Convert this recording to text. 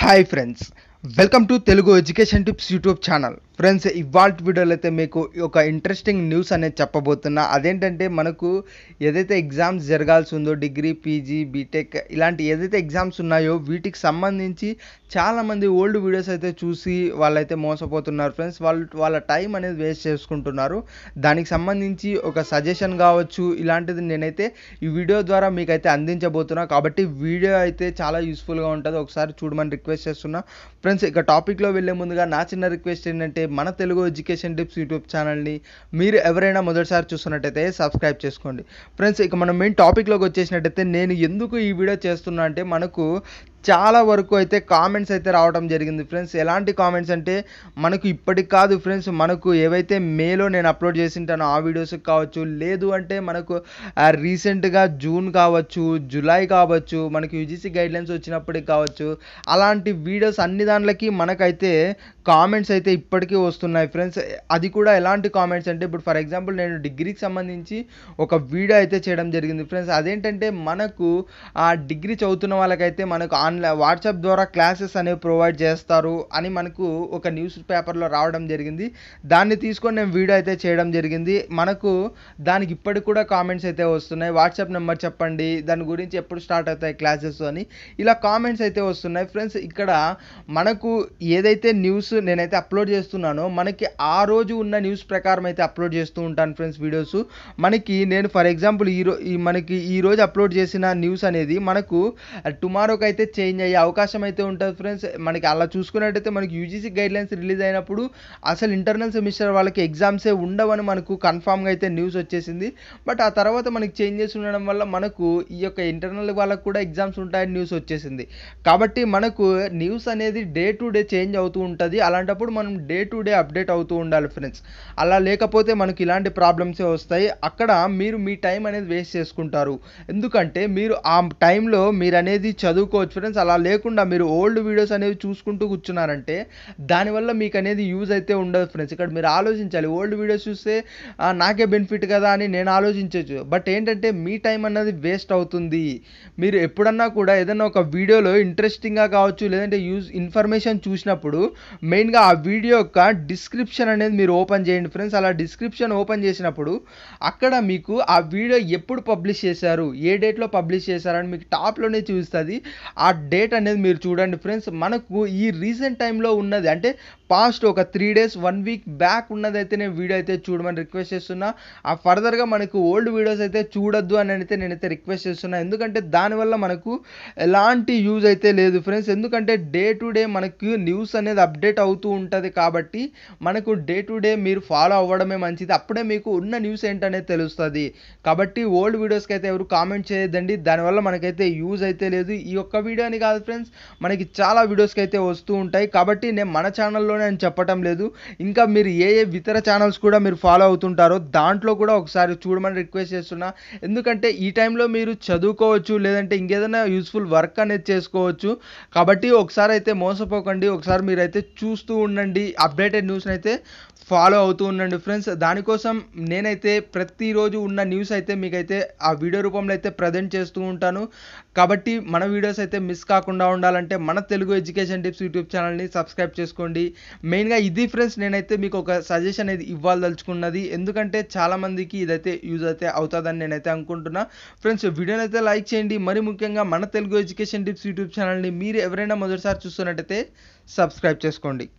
hi friends welcome to Telugu education tips YouTube channel friends ఇవాళ వీడియోలో అయితే మీకు ఒక ఇంట్రెస్టింగ్ న్యూస్ అనేది చెప్పబోతున్నా అదేంటంటే మనకు ఏదైతే ఎగ్జామ్స్ జరగాల్సి ఉందో డిగ్రీ పీజీ బీటెక్ ఇలాంటి ఏదైతే ఎగ్జామ్స్ ఉన్నాయో వీటికి సంబంధించి చాలామంది ఓల్డ్ వీడియోస్ అయితే చూసి వాళ్ళైతే మోసపోతున్నారు ఫ్రెండ్స్ వాళ్ళు వాళ్ళ టైం అనేది వేస్ట్ చేసుకుంటున్నారు దానికి సంబంధించి ఒక సజెషన్ కావచ్చు ఇలాంటిది నేనైతే ఈ వీడియో ద్వారా మీకైతే అందించబోతున్నా కాబట్టి వీడియో అయితే చాలా యూస్ఫుల్గా ఉంటుంది ఒకసారి చూడమని రిక్వెస్ట్ చేస్తున్నా ఫ్రెండ్స్ ఇక టాపిక్లో వెళ్ళే ముందుగా నా చిన్న రిక్వెస్ట్ ఏంటంటే మన తెలుగు ఎడ్యుకేషన్ టిప్స్ యూట్యూబ్ ఛానల్ని మీరు ఎవరైనా మొదటిసారి చూస్తున్నట్టయితే సబ్స్క్రైబ్ చేసుకోండి ఫ్రెండ్స్ ఇక మనం మెయిన్ టాపిక్లోకి వచ్చేసినట్టయితే నేను ఎందుకు ఈ వీడియో చేస్తున్నా అంటే మనకు చాలా వరకు అయితే కామెంట్స్ అయితే రావడం జరిగింది ఫ్రెండ్స్ ఎలాంటి కామెంట్స్ అంటే మనకు ఇప్పటికి కాదు ఫ్రెండ్స్ మనకు ఏవైతే మేలో నేను అప్లోడ్ చేసింటానో ఆ వీడియోస్కి కావచ్చు లేదు అంటే మనకు రీసెంట్గా జూన్ కావచ్చు జూలై కావచ్చు మనకి యూజీసీ గైడ్లైన్స్ వచ్చినప్పటికి కావచ్చు అలాంటి వీడియోస్ అన్ని దాంట్లకి మనకైతే కామెంట్స్ అయితే ఇప్పటికీ వస్తున్నాయి ఫ్రెండ్స్ అది కూడా ఎలాంటి కామెంట్స్ అంటే ఇప్పుడు ఫర్ ఎగ్జాంపుల్ నేను డిగ్రీకి సంబంధించి ఒక వీడియో అయితే చేయడం జరిగింది ఫ్రెండ్స్ అదేంటంటే మనకు ఆ డిగ్రీ చదువుతున్న వాళ్ళకైతే మనకు ఆన్లైన్ వాట్సాప్ ద్వారా క్లాసెస్ అనేవి ప్రొవైడ్ చేస్తారు అని మనకు ఒక న్యూస్ పేపర్లో రావడం జరిగింది దాన్ని తీసుకొని నేను వీడియో అయితే చేయడం జరిగింది మనకు దానికి ఇప్పటికి కూడా కామెంట్స్ అయితే వస్తున్నాయి వాట్సాప్ నెంబర్ చెప్పండి దాని గురించి ఎప్పుడు స్టార్ట్ అవుతాయి క్లాసెస్ అని ఇలా కామెంట్స్ అయితే వస్తున్నాయి ఫ్రెండ్స్ ఇక్కడ మనకు ఏదైతే న్యూస్ నేనైతే అప్లోడ్ చేస్తున్నానో మనకి ఆ రోజు ఉన్న న్యూస్ ప్రకారం అయితే అప్లోడ్ చేస్తూ ఉంటాను ఫ్రెండ్స్ వీడియోస్ మనకి నేను ఫర్ ఎగ్జాంపుల్ ఈ రో ఈ మనకి ఈ రోజు అప్లోడ్ చేసిన న్యూస్ అనేది మనకు టుమారోకి అయితే చేంజ్ అయ్యే అవకాశం అయితే ఉంటుంది ఫ్రెండ్స్ మనకి అలా చూసుకున్నట్టయితే మనకి యూజీసీ గైడ్లైన్స్ రిలీజ్ అయినప్పుడు అసలు ఇంటర్నల్ సెమిస్టర్ వాళ్ళకి ఎగ్జామ్సే ఉండవని మనకు కన్ఫామ్గా అయితే న్యూస్ వచ్చేసింది బట్ ఆ తర్వాత మనకి చేంజెస్ ఉండడం వల్ల మనకు ఈ యొక్క ఇంటర్నల్ వాళ్ళకు కూడా ఎగ్జామ్స్ ఉంటాయని న్యూస్ వచ్చేసింది కాబట్టి మనకు న్యూస్ అనేది డే టు డే చేంజ్ అవుతూ ఉంటుంది అలాంటప్పుడు మనం డే టు డే అప్డేట్ అవుతూ ఉండాలి ఫ్రెండ్స్ అలా లేకపోతే మనకి ఇలాంటి ప్రాబ్లమ్సే వస్తాయి అక్కడ మీరు మీ టైం అనేది వేస్ట్ చేసుకుంటారు ఎందుకంటే మీరు ఆ టైంలో మీరు అనేది చదువుకోవచ్చు ఫ్రెండ్స్ అలా లేకుండా మీరు ఓల్డ్ వీడియోస్ అనేవి చూసుకుంటూ కూర్చున్నారంటే దానివల్ల మీకు అనేది యూజ్ అయితే ఉండదు ఫ్రెండ్స్ ఇక్కడ మీరు ఆలోచించాలి ఓల్డ్ వీడియోస్ చూస్తే ఆ, నాకే బెనిఫిట్ కదా అని నేను ఆలోచించవచ్చు బట్ ఏంటంటే మీ టైం అన్నది వేస్ట్ అవుతుంది మీరు ఎప్పుడన్నా కూడా ఏదైనా ఒక వీడియోలో ఇంట్రెస్టింగ్గా కావచ్చు లేదంటే యూజ్ ఇన్ఫర్మేషన్ చూసినప్పుడు మెయిన్గా ఆ వీడియో యొక్క డిస్క్రిప్షన్ అనేది మీరు ఓపెన్ చేయండి ఫ్రెండ్స్ అలా డిస్క్రిప్షన్ ఓపెన్ చేసినప్పుడు అక్కడ మీకు ఆ వీడియో ఎప్పుడు పబ్లిష్ చేశారు ఏ డేట్లో పబ్లిష్ చేశారని మీకు టాప్లోనే చూస్తుంది ఆ డేట్ అనేది మీరు చూడండి ఫ్రెండ్స్ మనకు ఈ రీసెంట్ టైంలో ఉన్నది అంటే పాస్ట్ ఒక three days one week back ఉన్నదైతే నేను వీడియో అయితే చూడమని రిక్వెస్ట్ చేస్తున్నా ఆ ఫర్దర్గా మనకు ఓల్డ్ వీడియోస్ అయితే చూడొద్దు అని అయితే నేనైతే రిక్వెస్ట్ చేస్తున్నా ఎందుకంటే దానివల్ల మనకు ఎలాంటి యూజ్ అయితే లేదు ఫ్రెండ్స్ ఎందుకంటే డే టు డే మనకు న్యూస్ అనేది అప్డేట్ అవుతూ ఉంటుంది కాబట్టి మనకు డే టు డే మీరు ఫాలో అవ్వడమే మంచిది అప్పుడే మీకు ఉన్న న్యూస్ ఏంటనేది తెలుస్తుంది కాబట్టి ఓల్డ్ వీడియోస్కి అయితే ఎవరు కామెంట్ చేయొద్దండి దానివల్ల మనకైతే యూజ్ అయితే లేదు ఈ ఒక్క వీడియో అని కాదు ఫ్రెండ్స్ మనకి చాలా వీడియోస్కి అయితే వస్తూ ఉంటాయి కాబట్టి నేను మన ఛానల్లోనే అని చెప్పటం లేదు ఇంకా మీరు ఏ ఏ ఇతర ఛానల్స్ కూడా మీరు ఫాలో అవుతుంటారో దాంట్లో కూడా ఒకసారి చూడమని రిక్వెస్ట్ చేస్తున్నా ఎందుకంటే ఈ టైంలో మీరు చదువుకోవచ్చు లేదంటే ఇంకేదైనా యూస్ఫుల్ వర్క్ అనేది చేసుకోవచ్చు కాబట్టి ఒకసారి అయితే మోసపోకండి ఒకసారి మీరైతే చూస్తూ ఉండండి అప్డేటెడ్ న్యూస్ని అయితే ఫాలో అవుతూ ఉండండి ఫ్రెండ్స్ దానికోసం నేనైతే ప్రతిరోజు ఉన్న న్యూస్ అయితే మీకైతే ఆ వీడియో రూపంలో అయితే ప్రజెంట్ చేస్తూ ఉంటాను కాబట్టి మన వీడియోస్ అయితే మిస్ కాకుండా ఉండాలంటే మన తెలుగు ఎడ్యుకేషన్ టిప్స్ యూట్యూబ్ ఛానల్ని సబ్స్క్రైబ్ చేసుకోండి మెయిన్గా ఇది ఫ్రెండ్స్ నేనైతే మీకు ఒక సజెషన్ అనేది ఇవ్వాలదలుచుకున్నది ఎందుకంటే చాలామందికి ఇదైతే యూజ్ అయితే అవుతుందని నేనైతే అనుకుంటున్నా ఫ్రెండ్స్ వీడియోని అయితే లైక్ చేయండి మరి ముఖ్యంగా మన తెలుగు ఎడ్యుకేషన్ టిప్స్ యూట్యూబ్ ఛానల్ని మీరు ఎవరైనా మొదటిసారి చూస్తున్నట్టయితే సబ్స్క్రైబ్ చేసుకోండి